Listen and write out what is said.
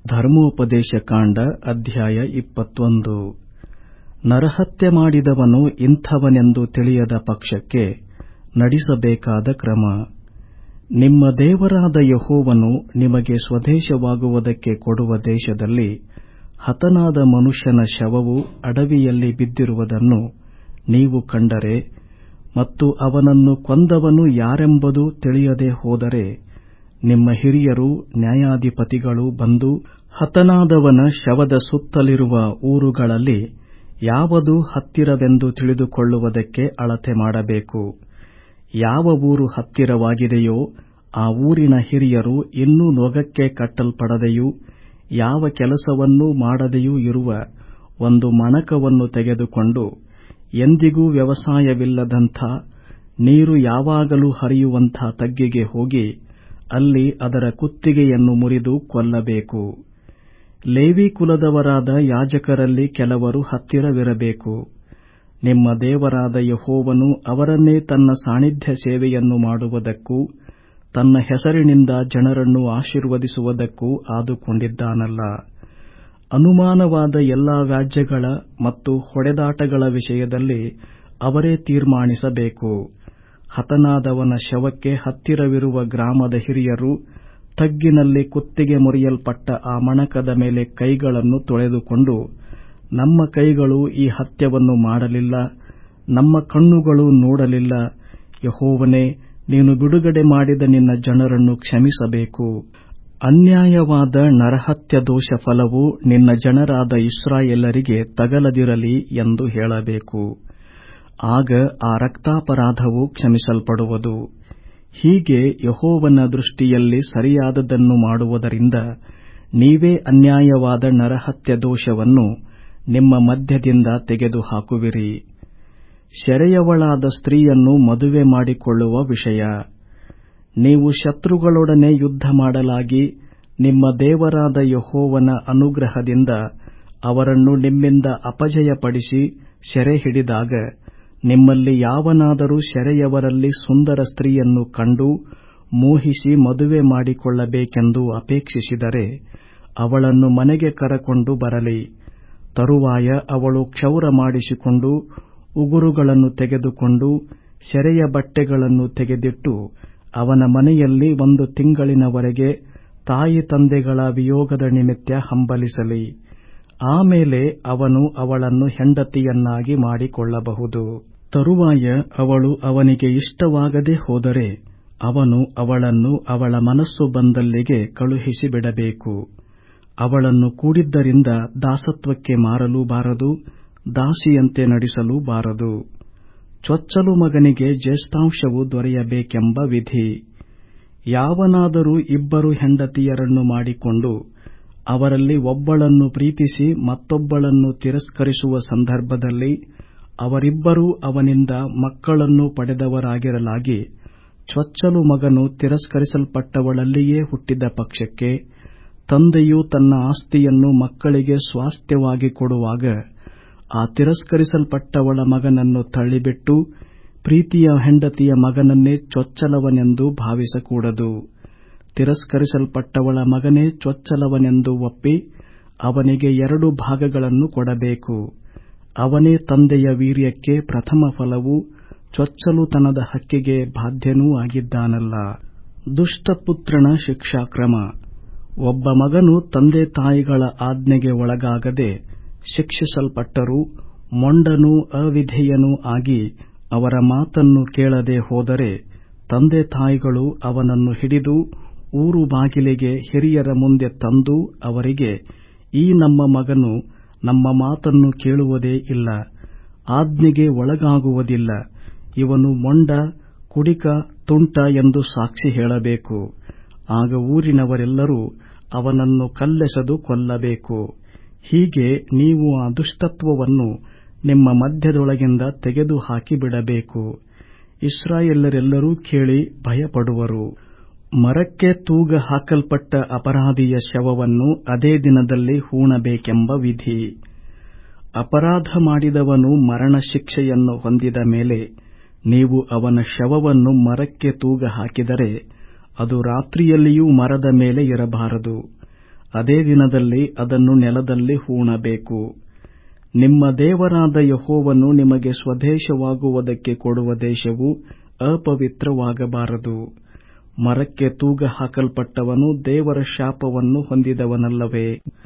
ಧರ್ಮೋಪದೇಶ ಕಾಂಡ ಅಧ್ಯಾಯ ಇಪ್ಪತ್ತೊಂದು ನರಹತ್ಯೆ ಮಾಡಿದವನು ಇಂಥವನೆಂದು ತಿಳಿಯದ ಪಕ್ಷಕ್ಕೆ ನಡೆಸಬೇಕಾದ ಕ್ರಮ ನಿಮ್ಮ ದೇವರಾದ ಯೆಹೋವನು ನಿಮಗೆ ಸ್ವದೇಶವಾಗುವುದಕ್ಕೆ ಕೊಡುವ ದೇಶದಲ್ಲಿ ಹತನಾದ ಮನುಷ್ಯನ ಶವವು ಅಡವಿಯಲ್ಲಿ ಬಿದ್ದಿರುವುದನ್ನು ನೀವು ಕಂಡರೆ ಮತ್ತು ಅವನನ್ನು ಕೊಂದವನು ಯಾರೆಂಬುದು ತಿಳಿಯದೆ ಹೋದರೆ ನಿಮ್ಮ ಹಿರಿಯರು ನ್ಯಾಯಾಧಿಪತಿಗಳು ಬಂದು ಹತನಾದವನ ಶವದ ಸುತ್ತಲಿರುವ ಊರುಗಳಲ್ಲಿ ಯಾವುದು ಹತ್ತಿರವೆಂದು ತಿಳಿದುಕೊಳ್ಳುವುದಕ್ಕೆ ಅಳತೆ ಮಾಡಬೇಕು ಯಾವ ಊರು ಹತ್ತಿರವಾಗಿದೆಯೋ ಆ ಊರಿನ ಹಿರಿಯರು ಇನ್ನೂ ನೊಗಕ್ಕೆ ಕಟ್ಟಲ್ಪಡದೆಯೂ ಯಾವ ಕೆಲಸವನ್ನೂ ಮಾಡದೆಯೂ ಇರುವ ಒಂದು ಮಣಕವನ್ನು ತೆಗೆದುಕೊಂಡು ಎಂದಿಗೂ ವ್ಯವಸಾಯವಿಲ್ಲದಂಥ ನೀರು ಯಾವಾಗಲೂ ಹರಿಯುವಂಥ ತಗ್ಗಿಗೆ ಹೋಗಿ ಅಲ್ಲಿ ಅದರ ಕುತ್ತಿಗೆಯನ್ನು ಮುರಿದು ಕೊಲ್ಲಬೇಕು ಲೇವಿ ಕುಲದವರಾದ ಯಾಜಕರಲ್ಲಿ ಕೆಲವರು ಹತ್ತಿರವಿರಬೇಕು ನಿಮ್ಮ ದೇವರಾದ ಯೆಹೋವನು ಅವರನ್ನೇ ತನ್ನ ಸಾನ್ನಿಧ್ಯ ಸೇವೆಯನ್ನು ಮಾಡುವುದಕ್ಕೂ ತನ್ನ ಹೆಸರಿನಿಂದ ಜನರನ್ನು ಆಶೀರ್ವದಿಸುವುದಕ್ಕೂ ಆದುಕೊಂಡಿದ್ದಾನಲ್ಲ ಅನುಮಾನವಾದ ಎಲ್ಲಾ ವ್ಯಾಜ್ಯಗಳ ಮತ್ತು ಹೊಡೆದಾಟಗಳ ವಿಷಯದಲ್ಲಿ ಅವರೇ ತೀರ್ಮಾನಿಸಬೇಕು ಹತನಾದವನ ಶವಕ್ಕೆ ಹತ್ತಿರವಿರುವ ಗ್ರಾಮದ ಹಿರಿಯರು ತಗ್ಗಿನಲ್ಲಿ ಕುತ್ತಿಗೆ ಮುರಿಯಲ್ಪಟ್ಟ ಆ ಮಣಕದ ಮೇಲೆ ಕೈಗಳನ್ನು ತೊಳೆದುಕೊಂಡು ನಮ್ಮ ಕೈಗಳು ಈ ಹತ್ಯವನ್ನು ಮಾಡಲಿಲ್ಲ ನಮ್ಮ ಕಣ್ಣುಗಳು ನೋಡಲಿಲ್ಲ ಯೆಹೋವನೇ ನೀನು ಬಿಡುಗಡೆ ಮಾಡಿದ ನಿನ್ನ ಜನರನ್ನು ಕ್ಷಮಿಸಬೇಕು ಅನ್ಯಾಯವಾದ ನರಹತ್ಯ ದೋಷ ಫಲವು ನಿನ್ನ ಜನರಾದ ಇಸ್ರಾಯೇಲರಿಗೆ ತಗಲದಿರಲಿ ಎಂದು ಹೇಳಬೇಕು ಆಗ ಆ ರಕ್ತಾಪರಾಧವು ಕ್ಷಮಿಸಲ್ಪಡುವುದು ಹೀಗೆ ಯೆಹೋವನ ದೃಷ್ಟಿಯಲ್ಲಿ ಸರಿಯಾದದ್ದನ್ನು ಮಾಡುವುದರಿಂದ ನೀವೇ ಅನ್ಯಾಯವಾದ ನರಹತ್ಯ ದೋಷವನ್ನು ನಿಮ್ಮ ಮಧ್ಯದಿಂದ ತೆಗೆದುಹಾಕುವಿರಿ ಸೆರೆಯವಳಾದ ಸ್ತ್ರೀಯನ್ನು ಮದುವೆ ಮಾಡಿಕೊಳ್ಳುವ ವಿಷಯ ನೀವು ಶತ್ರುಗಳೊಡನೆ ಯುದ್ಧ ಮಾಡಲಾಗಿ ನಿಮ್ಮ ದೇವರಾದ ಯೆಹೋವನ ಅನುಗ್ರಹದಿಂದ ಅವರನ್ನು ನಿಮ್ಮಿಂದ ಅಪಜಯಪಡಿಸಿ ಸೆರೆ ಹಿಡಿದಾಗ ನಿಮ್ಮಲ್ಲಿ ಯಾವನಾದರೂ ಸೆರೆಯವರಲ್ಲಿ ಸುಂದರ ಸ್ತ್ರೀಯನ್ನು ಕಂಡು ಮೋಹಿಸಿ ಮದುವೆ ಮಾಡಿಕೊಳ್ಳಬೇಕೆಂದು ಅಪೇಕ್ಷಿಸಿದರೆ ಅವಳನ್ನು ಮನೆಗೆ ಕರಕೊಂಡು ಬರಲಿ ತರುವಾಯ ಅವಳು ಕ್ಷೌರ ಮಾಡಿಸಿಕೊಂಡು ಉಗುರುಗಳನ್ನು ತೆಗೆದುಕೊಂಡು ಸೆರೆಯ ಬಟ್ಟೆಗಳನ್ನು ತೆಗೆದಿಟ್ಟು ಅವನ ಮನೆಯಲ್ಲಿ ಒಂದು ತಿಂಗಳಿನವರೆಗೆ ತಾಯಿ ತಂದೆಗಳ ವಿಯೋಗದ ನಿಮಿತ್ತ ಹಂಬಲಿಸಲಿ ಆಮೇಲೆ ಅವನು ಅವಳನ್ನು ಹೆಂಡತಿಯನ್ನಾಗಿ ಮಾಡಿಕೊಳ್ಳಬಹುದು ತರುವಾಯ ಅವಳು ಅವನಿಗೆ ಇಷ್ಟವಾಗದೆ ಹೋದರೆ ಅವನು ಅವಳನ್ನು ಅವಳ ಮನಸ್ಸು ಬಂದಲ್ಲಿಗೆ ಕಳುಹಿಸಿಬಿಡಬೇಕು ಅವಳನ್ನು ಕೂಡಿದ್ದರಿಂದ ದಾಸತ್ವಕ್ಕೆ ಮಾರಲೂ ಬಾರದು ದಾಸಿಯಂತೆ ನಡೆಸಲೂ ಬಾರದು ಚೊಚ್ಚಲು ಮಗನಿಗೆ ಜ್ಯೇಷ್ಠಾಂಶವು ದೊರೆಯಬೇಕೆಂಬ ವಿಧಿ ಯಾವನಾದರೂ ಇಬ್ಬರು ಹೆಂಡತಿಯರನ್ನು ಮಾಡಿಕೊಂಡು ಅವರಲ್ಲಿ ಒಬ್ಬಳನ್ನು ಪ್ರೀತಿಸಿ ಮತ್ತೊಬ್ಬಳನ್ನು ತಿರಸ್ಕರಿಸುವ ಸಂದರ್ಭದಲ್ಲಿ ಅವರಿಬ್ಬರೂ ಅವನಿಂದ ಮಕ್ಕಳನ್ನು ಪಡೆದವರಾಗಿರಲಾಗಿ ಚೊಚ್ಚಲು ಮಗನು ತಿರಸ್ಕರಿಸಲ್ಪಟ್ಟವಳಲ್ಲಿಯೇ ಹುಟ್ಟಿದ ಪಕ್ಷಕ್ಕೆ ತಂದೆಯು ತನ್ನ ಆಸ್ತಿಯನ್ನು ಮಕ್ಕಳಿಗೆ ಸ್ವಾಸ್ಥ್ಯವಾಗಿ ಕೊಡುವಾಗ ಆ ತಿರಸ್ಕರಿಸಲ್ಪಟ್ಟವಳ ಮಗನನ್ನು ತಳ್ಳಿಬಿಟ್ಟು ಪ್ರೀತಿಯ ಹೆಂಡತಿಯ ಮಗನನ್ನೇ ಚೊಚ್ಚಲವನೆಂದು ಭಾವಿಸಕೂಡದು ತಿರಸ್ಕರಿಸಲ್ಪಟ್ಟವಳ ಮಗನೇ ಚೊಚ್ಚಲವನೆಂದು ಒಪ್ಪಿ ಅವನಿಗೆ ಎರಡು ಭಾಗಗಳನ್ನು ಕೊಡಬೇಕು ಅವನೇ ತಂದೆಯ ವೀರ್ಯಕ್ಕೆ ಪ್ರಥಮ ಫಲವೂ ಚೊಚ್ಚಲುತನದ ಹಕ್ಕಿಗೆ ಬಾಧ್ಯನೂ ಆಗಿದ್ದಾನಲ್ಲ ದುಷ್ಟಪುತ್ರನ ಶಿಕ್ಷಾಕ್ರಮ ಒಬ್ಬ ಮಗನು ತಂದೆ ತಾಯಿಗಳ ಆಜ್ಞೆಗೆ ಒಳಗಾಗದೆ ಶಿಕ್ಷಿಸಲ್ಪಟ್ಟರೂ ಮೊಂಡನೂ ಅವಿಧೇಯನೂ ಆಗಿ ಅವರ ಮಾತನ್ನು ಕೇಳದೆ ಹೋದರೆ ತಂದೆ ತಾಯಿಗಳು ಅವನನ್ನು ಹಿಡಿದು ಊರು ಬಾಗಿಲಿಗೆ ಹಿರಿಯರ ಮುಂದೆ ತಂದು ಅವರಿಗೆ ಈ ನಮ್ಮ ಮಗನು ನಮ್ಮ ಮಾತನ್ನು ಕೇಳುವುದೇ ಇಲ್ಲ ಆಜ್ಞೆಗೆ ಒಳಗಾಗುವುದಿಲ್ಲ ಇವನು ಮೊಂಡ ಕುಡಿಕ ತುಂಟ ಎಂದು ಸಾಕ್ಷಿ ಹೇಳಬೇಕು ಆಗ ಊರಿನವರೆಲ್ಲರೂ ಅವನನ್ನು ಕಲ್ಲೆಸೆದು ಕೊಲ್ಲಬೇಕು ಹೀಗೆ ನೀವು ಆ ದುಷ್ಟತ್ವವನ್ನು ನಿಮ್ಮ ಮಧ್ಯದೊಳಗಿಂದ ತೆಗೆದು ಹಾಕಿಬಿಡಬೇಕು ಇಸ್ರಾಯೇಲರೆಲ್ಲರೂ ಕೇಳಿ ಭಯಪಡುವರು ಮರಕ್ಕೆ ತೂಗ ಹಾಕಲ್ಪಟ್ಟ ಅಪರಾಧಿಯ ಶವವನ್ನು ಅದೇ ದಿನದಲ್ಲಿ ಹೂಣಬೇಕೆಂಬ ವಿಧಿ ಅಪರಾಧ ಮಾಡಿದವನು ಮರಣ ಶಿಕ್ಷೆಯನ್ನು ಹೊಂದಿದ ಮೇಲೆ ನೀವು ಅವನ ಶವವನ್ನು ಮರಕ್ಕೆ ತೂಗ ಹಾಕಿದರೆ ಅದು ರಾತ್ರಿಯಲ್ಲಿಯೂ ಮರದ ಮೇಲೆ ಇರಬಾರದು ಅದೇ ದಿನದಲ್ಲಿ ಅದನ್ನು ನೆಲದಲ್ಲಿ ಹೂಣಬೇಕು ನಿಮ್ಮ ದೇವರಾದ ಯೆಹೋವನು ನಿಮಗೆ ಸ್ವದೇಶವಾಗುವುದಕ್ಕೆ ಕೊಡುವ ದೇಶವು ಅಪವಿತ್ರವಾಗಬಾರದು ಮರಕ್ಕೆ ತೂಗ ಹಾಕಲ್ಪಟ್ಟವನು ದೇವರ ಶಾಪವನ್ನು ಹೊಂದಿದವನಲ್ಲವೇ